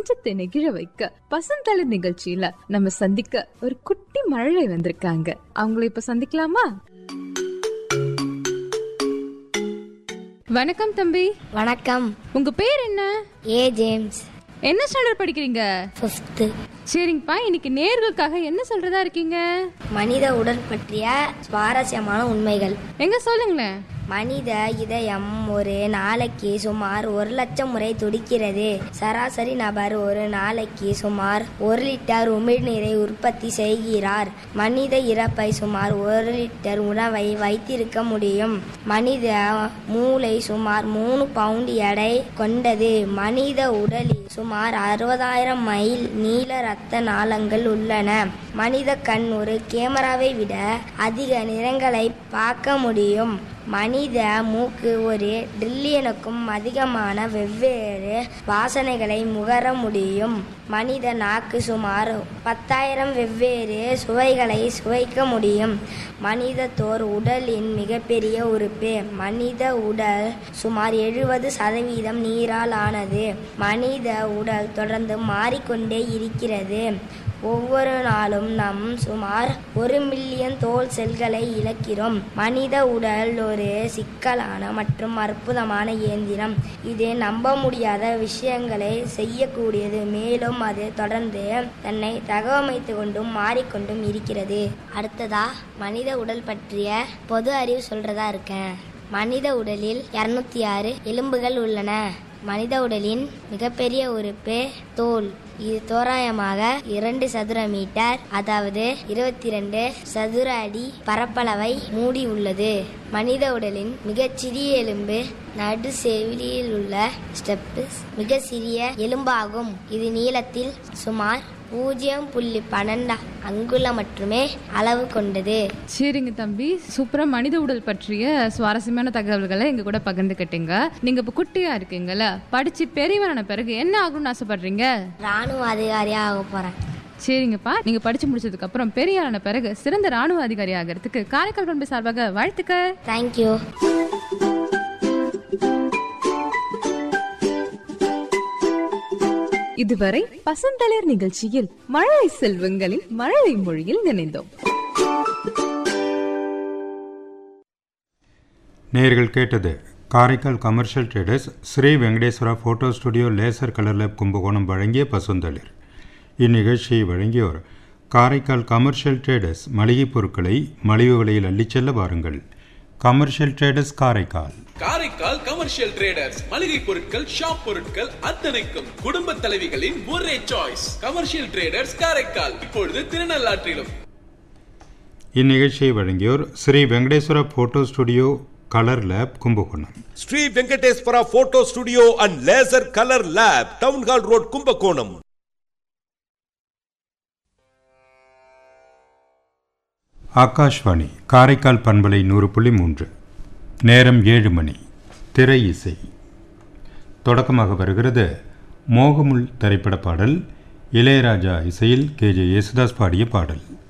நெஞ்சத்தை நெகிழ வைக்க பசந்தளிர் நிகழ்ச்சியில நம்ம சந்திக்க ஒரு குட்டி மழலை வந்திருக்காங்க அவங்கள இப்ப சந்திக்கலாமா வணக்கம் தம்பி வணக்கம் உங்க பேர் என்ன ஏ ஜேம்ஸ் என்ன ஸ்டாண்டர்ட் படிக்கிறீங்க ஃபிஃப்த்து சரிங்கப்பா இன்னைக்கு நேர்களுக்காக என்ன சொல்றதா இருக்கீங்க மனித உடல் பற்றிய சுவாரஸ்யமான உண்மைகள் எங்க சொல்லுங்களேன் மனித இதயம் ஒரு நாளைக்கு சுமார் ஒரு லட்சம் முறை துடிக்கிறது சராசரி நபர் ஒரு நாளைக்கு சுமார் ஒரு லிட்டர் உமிழ்நீரை உற்பத்தி செய்கிறார் மனித இறப்பை சுமார் ஒரு லிட்டர் உணவை வைத்திருக்க முடியும் மனித மூளை சுமார் மூணு பவுண்ட் எடை கொண்டது மனித உடலில் சுமார் அறுபதாயிரம் மைல் நீள இரத்த நாளங்கள் உள்ளன மனித கண் ஒரு கேமராவை விட அதிக நிறங்களை பார்க்க முடியும் மனித மூக்கு ஒரு ட்ரில்லியனுக்கும் அதிகமான வெவ்வேறு வாசனைகளை முகர முடியும் மனித நாக்கு சுமார் பத்தாயிரம் வெவ்வேறு சுவைகளை சுவைக்க முடியும் மனித தோர் உடலின் மிகப்பெரிய உறுப்பு மனித உடல் சுமார் எழுபது சதவீதம் நீரால் ஆனது மனித உடல் தொடர்ந்து மாறிக்கொண்டே இருக்கிறது ஒவ்வொரு நாளும் நம் சுமார் ஒரு மில்லியன் தோல் செல்களை இழக்கிறோம் மனித உடல் ஒரு சிக்கலான மற்றும் அற்புதமான இயந்திரம் இது நம்ப முடியாத விஷயங்களை செய்யக்கூடியது மேலும் அது தொடர்ந்து தன்னை தகவமைத்து கொண்டும் மாறிக்கொண்டும் இருக்கிறது அடுத்ததா மனித உடல் பற்றிய பொது அறிவு சொல்றதா இருக்கேன் மனித உடலில் இருநூத்தி ஆறு எலும்புகள் உள்ளன மனித உடலின் மிகப்பெரிய உறுப்பு தோல் இது தோராயமாக இரண்டு சதுர மீட்டர் அதாவது இருபத்தி ரெண்டு சதுர அடி பரப்பளவை மூடி உள்ளது மனித உடலின் மிகச்சிறிய எலும்பு நடு செவிலியில் உள்ள ஸ்டெப்ஸ் மிக சிறிய எலும்பாகும் இது நீளத்தில் சுமார் பூஜ்ஜியம் புள்ளி பன்னெண்டு அங்குலம் மட்டுமே அளவு கொண்டது சரிங்க தம்பி சூப்பரா மனித உடல் பற்றிய சுவாரஸ்யமான தகவல்களை எங்க கூட பகிர்ந்துக்கிட்டீங்க நீங்க இப்ப குட்டியா இருக்கீங்கல்ல படிச்சு பெரியவரான பிறகு என்ன ஆகணும்னு ஆசைப்படுறீங்க ராணுவ அதிகாரியா ஆக போறேன் சரிங்கப்பா நீங்க படிச்சு முடிச்சதுக்கு அப்புறம் பெரியாரான பிறகு சிறந்த ராணுவ அதிகாரி ஆகிறதுக்கு காரைக்கால் பண்பு சார்பாக வாழ்த்துக்க தேங்க்யூ இதுவரை பசந்தளிர் நிகழ்ச்சியில் மழலை செல்வங்களின் மழலை மொழியில் நினைந்தோம் நேயர்கள் கேட்டது Karaikal commercial traders Sri Venkateswara photo studio laser colour lab Kumbakonam வழங்கிய பசுந்தளிர் இந்நிகழ்ச்சியை வழங்கியோர் காரைக்கால் கமர்ஷியல் ட்ரேடர்ஸ் மளிகைப் பொருட்களை மலிவு விலையில் அள்ளிச் செல்ல வாருங்கள் commercial traders Karaikal Karaikal commercial traders மளிகை பொருட்கள் ஷாப் பொருட்கள் அத்தனைக்கும் குடும்ப தலைவிகளின் ஒரே சாய்ஸ் கமர்ஷியல் ட்ரேடர்ஸ் காரைக்கால் இப்பொழுது திருநள்ளாற்றிலும் இந்நிகழ்ச்சியை வழங்கியோர் Sri Venkateswara photo studio colour lab Kumbakonam Sri Venkateswara photo studio and laser colour lab town hall road Kumbakonam Akashvani Karaikal பண்பலை நூறு புள்ளி மூன்று நேரம் ஏழு மணி திரை இசை தொடக்கமாக வருகிறது மோகமுள் திரைப்பட பாடல் இளையராஜா இசையில் கே ஜே யேசுதாஸ் பாடிய பாடல்